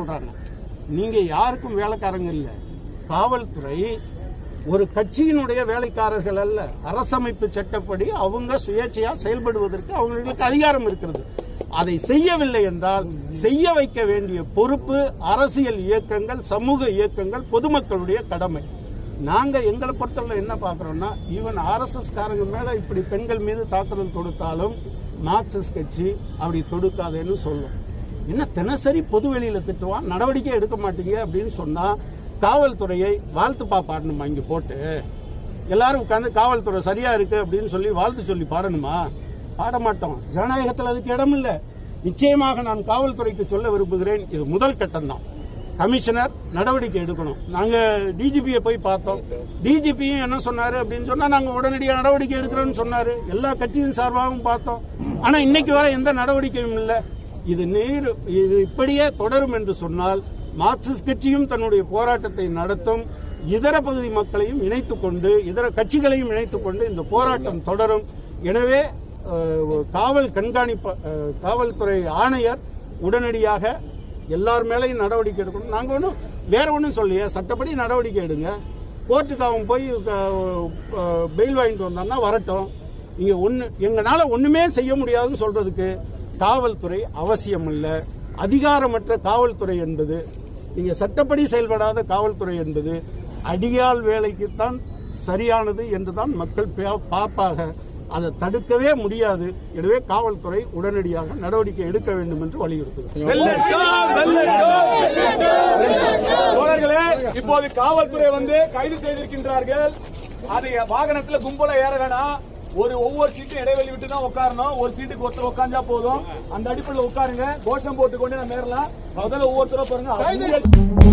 சொல்றாங்க நீங்க யாருக்கும் வேலைக்காரங்க இல்ல காவல்துறை ஒரு கட்சியினுடைய வேலைக்காரர்கள் அல்ல அரசமைப்பு சட்டப்படி அவங்க சுயேட்சையா செயல்படுவதற்கு அவங்களுக்கு அதிகாரம் இருக்கிறது அதை செய்யவில்லை என்றால் செய்ய வைக்க வேண்டிய பொறுப்பு அரசியல் இயக்கங்கள் சமூக இயக்கங்கள் பொதுமக்களுடைய கடமை நாங்க எங்களை பொறுத்தவரை என்ன பாக்குறோம்னா ஈவன் ஆர்எஸ்எஸ் காரங்க மேல இப்படி பெண்கள் மீது தாக்குதல் தொடுத்தாலும் மார்க்சிஸ்ட் கட்சி அப்படி தொடுக்காதேன்னு சொல்லும் என்ன தினசரி பொது வெளியில திட்டுவான் நடவடிக்கை எடுக்க மாட்டீங்க அப்படின்னு சொன்னா காவல்துறையை வாழ்த்துப்பா பாடணுமா இங்க போட்டு எல்லாரும் உட்காந்து காவல்துறை சரியா இருக்கு அப்படின்னு சொல்லி வாழ்த்து சொல்லி பாடணுமா பாட மாட்டோம் ஜனநாயகத்தில் அதுக்கு இடம் இல்லை நிச்சயமாக நான் காவல்துறைக்கு சொல்ல விரும்புகிறேன் இது முதல் கட்டம் தான் கமிஷனர் நடவடிக்கை எடுக்கணும் நாங்க டிஜிபியை போய் பார்த்தோம் டிஜிபியும் என்ன சொன்னாரு அப்படின்னு சொன்னா நாங்க உடனடியாக நடவடிக்கை எடுக்கிறோம்னு சொன்னாரு எல்லா கட்சியின் சார்பாகவும் பார்த்தோம் ஆனா இன்னைக்கு வரை எந்த நடவடிக்கையும் இல்லை இது நீர் இது இப்படியே தொடரும் என்று சொன்னால் மார்க்சிஸ்ட் கட்சியும் தன்னுடைய போராட்டத்தை நடத்தும் இதர பகுதி மக்களையும் இணைத்துக் கொண்டு இதர கட்சிகளையும் இணைத்துக் கொண்டு இந்த போராட்டம் தொடரும் எனவே அஹ், காவல் கண்காணிப்பு அஹ், காவல்துறை ஆணையர் உடனடியாக எல்லார் மேலேயும் நடவடிக்கை எடுக்கணும் நாங்கள் ஒன்றும் வேற ஒன்றும் சொல்லியே சட்டப்படி நடவடிக்கை எடுங்க கோர்ட்டுக்கு அவன் போய் பெயில் வாங்கிட்டு வந்தான்னா வரட்டும் இங்கே ஒன்று எங்களால் ஒன்றுமே செய்ய முடியாதுன்னு சொல்றதுக்கு காவல்துறை அவசியம் இல்லை அதிகாரமற்ற காவல்துறை என்பது நீங்கள் சட்டப்படி செயல்படாத காவல்துறை என்பது அடியாள் வேலைக்குத்தான் சரியானது என்றுதான் மக்கள் பா- பார்ப்பாக அதை தடுக்கவே முடியாது எனவே காவல்துறை உடனடியாக நடவடிக்கை எடுக்க வேண்டும் என்று வலியுறுத்துகிறேன் வெல்லட்டும், வெல்லட்டும். தோழர்களே இப்போது காவல்துறை வந்து கைது செய்திருக்கின்றார்கள் அது வாகனத்துல கும்பல ஏற வேணாம் ஒரு ஒவ்வொரு சீட்டும் இடைவெளி விட்டு தான் உட்காரணும் ஒரு சீட்டுக்கு ஒருத்தர் உட்கார்ந்தா போதும் அந்த அடிப்படையில் உட்காருங்க கோஷம் போட்டுக்கொண்டு நம்ம ஏறலாம் முதல்ல ஒவ்வொருத்தரும் பாருங்க